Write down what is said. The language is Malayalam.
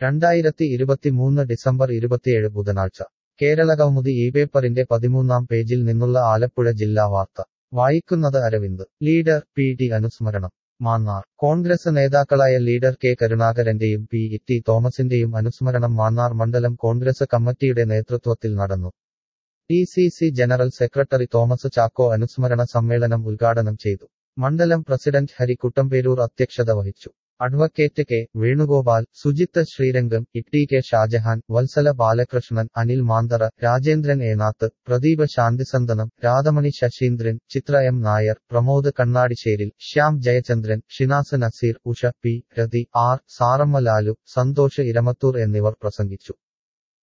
രണ്ടായിരത്തി ഇരുപത്തിമൂന്ന് ഡിസംബർ ഇരുപത്തിയേഴ് ബുധനാഴ്ച കേരളകൗമുദി ഈ പേപ്പറിന്റെ പതിമൂന്നാം പേജിൽ നിന്നുള്ള ആലപ്പുഴ ജില്ലാ വാർത്ത വായിക്കുന്നത് അരവിന്ദ് ലീഡർ പി ടി അനുസ്മരണം മാന്നാർ കോൺഗ്രസ് നേതാക്കളായ ലീഡർ കെ കരുണാകരന്റെയും പി ടി തോമസിന്റെയും അനുസ്മരണം മാന്നാർ മണ്ഡലം കോൺഗ്രസ് കമ്മിറ്റിയുടെ നേതൃത്വത്തിൽ നടന്നു D C C general secretary Thomas Chacko അനുസ്മരണ സമ്മേളനം ഉദ്ഘാടനം ചെയ്തു മണ്ഡലം പ്രസിഡന്റ് ഹരി കുട്ടമ്പേരൂർ അധ്യക്ഷത വഹിച്ചു advocate K Venugopal Sujith Sreerangam Itty K Shajahan Valsala Balakrishnan Anil Manthara Rajendran Enathu Pradeepa Shanthisanthanam Radhamani Sasheendran Chithra M Nair Pramod കണ്ണാടിശ്ശേരിൽ ശ്യാം ജയചന്ദ്രൻ ഷിനാസ് നസീർ ഉഷ പി രതി ആർ സാറമ്മ ലാലു സന്തോഷ് ഇരമത്തൂർ എന്നിവർ പ്രസംഗിച്ചു